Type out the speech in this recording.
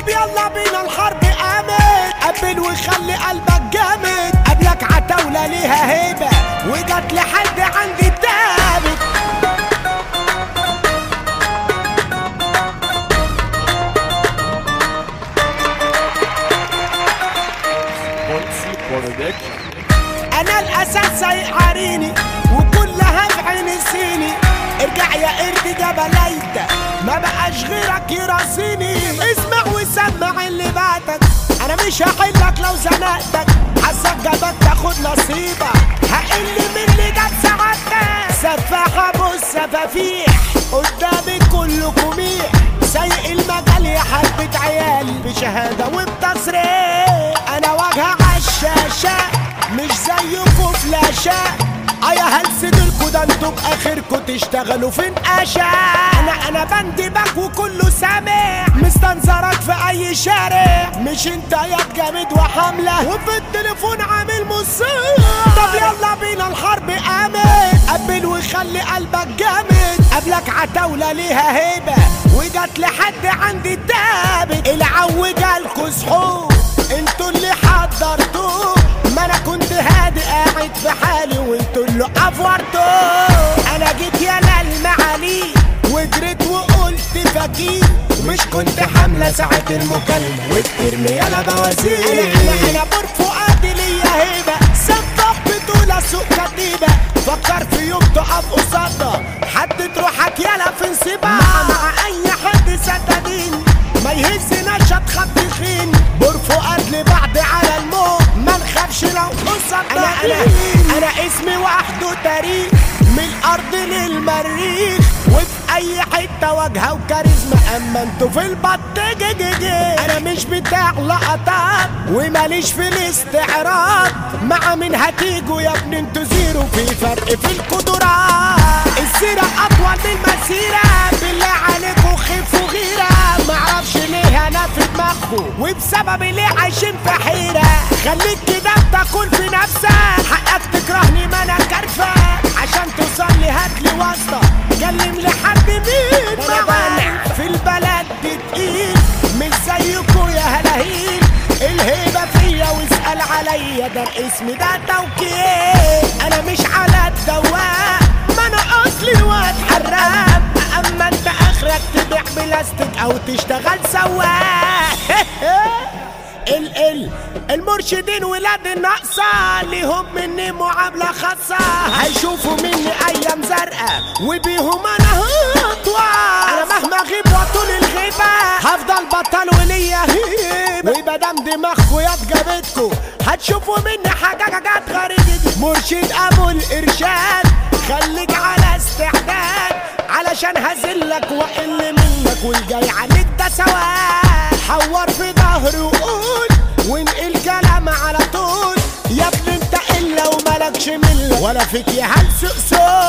طب يلا بينا الحرب قامت قبل وخلي قلبك جامد قبلك عتاولة ليها هيبة وجت لحد عندي تابت انا الاسد سايق عريني وكلها في عين سيني ارجع يا قرد جبليت ما بقاش غيرك يراسيني اسمع وسمع اللي بعدك انا مش هحلك لو زنقتك حاسك جابك تاخد نصيبك هقل من اللي جاب سعادتك سفاحة بص سفافيح قدامي كله كميح سايق المجال يا حبة عيال بشهادة وبتصريح انا واجهة عالشاشة مش زيكم فلاشة ايا هلسدلكوا ده انتوا باخركوا تشتغلوا في نقاشة انا انا بندبك وكله سامع مستنظرك في اي شارع مش انت يا جامد وحملة وفي التليفون عامل مصير طب يلا بينا الحرب قامت قبل وخلي قلبك جامد قبلك عتاولة ليها هيبة وجت لحد عندي تابت العو جالكوا سحور انتوا اللي حضرتوه ما انا كنت هادي قاعد في حالي وانتوا اللي افورتوا انا جيت يا للمعالي وجريت وقلت فكير مش كنت حاملة ساعة المكالمة وبترمي يلا بوازير انا انا انا بور فؤادي ليا هيبة سبب بطولة سوق كتيبة فكر في يوم تقف قصادها حد تروحك يلا في نصيبة مع, مع اي حد صدقيني ما يهزناش اتخط خين بور فؤاد لبعض على الموت ما نخافش لو قصة انا انا انا اسمي وحده تاريخ من الارض للمريخ وفي اي حته واجهه وكاريزما اما انتوا في البط جي جي جي انا مش بتاع لقطات وماليش في الاستعراض مع مين هتيجوا يا ابني انتوا زيرو في فرق في القدرات السيره اطول من المسيره بالله عليكوا خفوا غيره معرفش ليه انا في دماغكوا وبسبب ليه عايشين في حيره خليك كده بتاكل في نفسك حقك تكرهني ما انا كارفه عشان توصل لي هاتلي واسطه كلم لي حد مين معاك في البلد دي تقيل مش زيكوا يا هلاهيل الهيبه فيا واسال عليا ده الاسم ده توكيل انا مش على الدواء ما انا اصلي واد حرام اما انت اخرك تبيع بلاستيك او تشتغل سواق ال ال المرشدين ولاد الناقصة ليهم مني معاملة خاصة هيشوفوا مني أيام زرقاء وبيهم أنا هطوى أنا مهما أغيب وطول الغيبة هفضل بطل وليا هيبة ومادام دماغكوا يا جابتكوا هتشوفوا مني حاجات غريبة مرشد أبو الإرشاد خليك على استعداد علشان هزلك واقل منك والجاي عليك ده سواء حور في ظهري وقول وانقل كلام على طول يا ابني انت الا وملكش مله ولا فيك يا هلسق